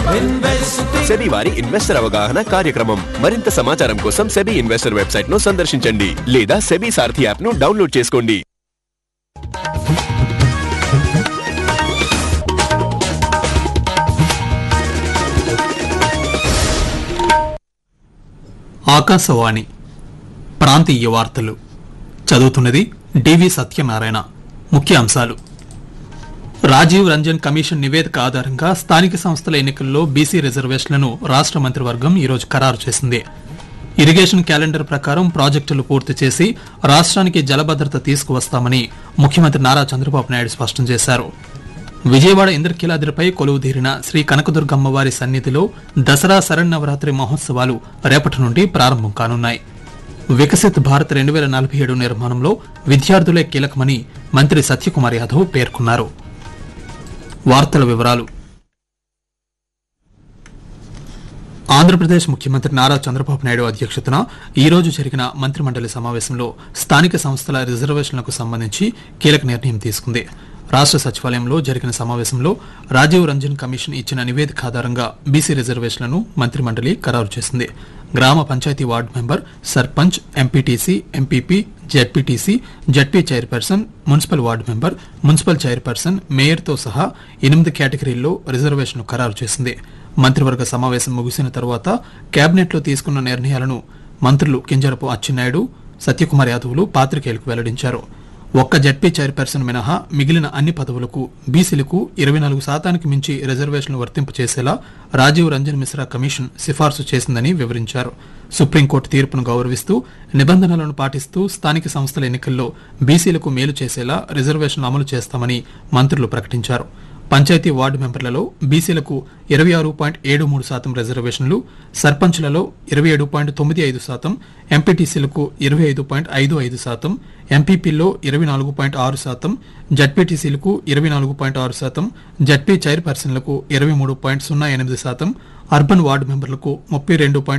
SEBI వారి investor అవగాహన కార్యక్రమం మరింత సమాచారం కోసం సెబీ ఇన్వెస్టర్ వెబ్సైట్ ను సందర్శించండి లేదా సెబీ సారథి యాప్ ను డౌన్లోడ్ చేసుకోండి ఆకాశవాణి ప్రాంతీయ వార్తలు చదువుతున్నది డివి సత్యనారాయణ ముఖ్య అంశాలు రాజీవ్ రంజన్ కమిషన్ నివేదిక ఆధారంగా స్థానిక సంస్థల ఎన్నికల్లో బీసీ రిజర్వేషన్లను రాష్ట్ర మంత్రివర్గం ఈరోజు ఖరారు చేసింది ఇరిగేషన్ క్యాలెండర్ ప్రకారం ప్రాజెక్టులు పూర్తి చేసి రాష్ట్రానికి జలభద్రత తీసుకువస్తామని ముఖ్యమంత్రి నారా చంద్రబాబు నాయుడు స్పష్టం చేశారు విజయవాడ ఇంద్రకీలాద్రిపై కొలువుదీరిన శ్రీ కనకదుర్గమ్మవారి సన్నిధిలో దసరా శరన్నవరాత్రి మహోత్సవాలు రేపటి నుండి ప్రారంభం కానున్నాయి వికసిత్ భారత్ రెండు వేల నలభై ఏడు నిర్మాణంలో విద్యార్థులే కీలకమని మంత్రి సత్యకుమార్ యాదవ్ పేర్కొన్నారు వార్తల వివరాలు ఆంధ్రప్రదేశ్ ముఖ్యమంత్రి నారా చంద్రబాబు నాయుడు అధ్యక్షతన ఈ రోజు జరిగిన మంత్రిమండలి సమావేశంలో స్థానిక సంస్థల రిజర్వేషన్లకు సంబంధించి కీలక నిర్ణయం తీసుకుంది రాష్ట్ర సచివాలయంలో జరిగిన సమావేశంలో రాజీవ్ రంజన్ కమిషన్ ఇచ్చిన నివేదిక ఆధారంగా బీసీ రిజర్వేషన్లను మంత్రిమండలి ఖరారు చేసింది గ్రామ panchayat ward member sarpanch MPTC MPP ZPTC ZP chairperson municipal ward member municipal chairperson మేయర్తో సహా ఎనిమిది కేటగిరీల్లో రిజర్వేషన్ ఖరారు చేసింది మంత్రివర్గ సమావేశం ముగిసిన తర్వాత కేబినెట్లో తీసుకున్న నిర్ణయాలను మంత్రులు కింజరపు అచ్చెన్నాయుడు సత్యకుమార్ యాదవ్లు పాత్రికేయులకు వెల్లడించారు ఒక్క జడ్పీ చైర్పర్సన్ మినహా మిగిలిన అన్ని పదవులకు బీసీలకు ఇరవై నాలుగు శాతానికి మించి రిజర్వేషన్లు వర్తింపు చేసేలా రాజీవ్ రంజన్ మిశ్రా కమిషన్ సిఫార్సు చేసిందని వివరించారు సుప్రీంకోర్టు తీర్పును గౌరవిస్తూ నిబంధనలను పాటిస్తూ స్థానిక సంస్థల ఎన్నికల్లో బీసీలకు మేలు చేసేలా రిజర్వేషన్లు అమలు చేస్తామని మంత్రులు ప్రకటించారు పంచాయతీ వార్డు మెంబర్లలో బీసీలకు ఇరవై ఆరు పాయింట్ ఏడు మూడు శాతం రిజర్వేషన్లు సర్పంచ్లలో ఇరవై ఏడు పాయింట్ తొమ్మిది ఐదు శాతం ఎంపీటీసీలకు ఇరవై ఐదు పాయింట్ ఐదు ఐదు శాతం ఎంపీపీల్లో ఇరవై నాలుగు పాయింట్ ఆరు శాతం జడ్పీటీసీలకు ఇరవై నాలుగు పాయింట్ ఆరు శాతం జడ్పీ చైర్పర్సన్లకు ఇరవై మూడు పాయింట్ సున్నా ఎనిమిది శాతం అర్బన్ వార్డు మెంబర్లకు ముప్పై రెండు పాయింట్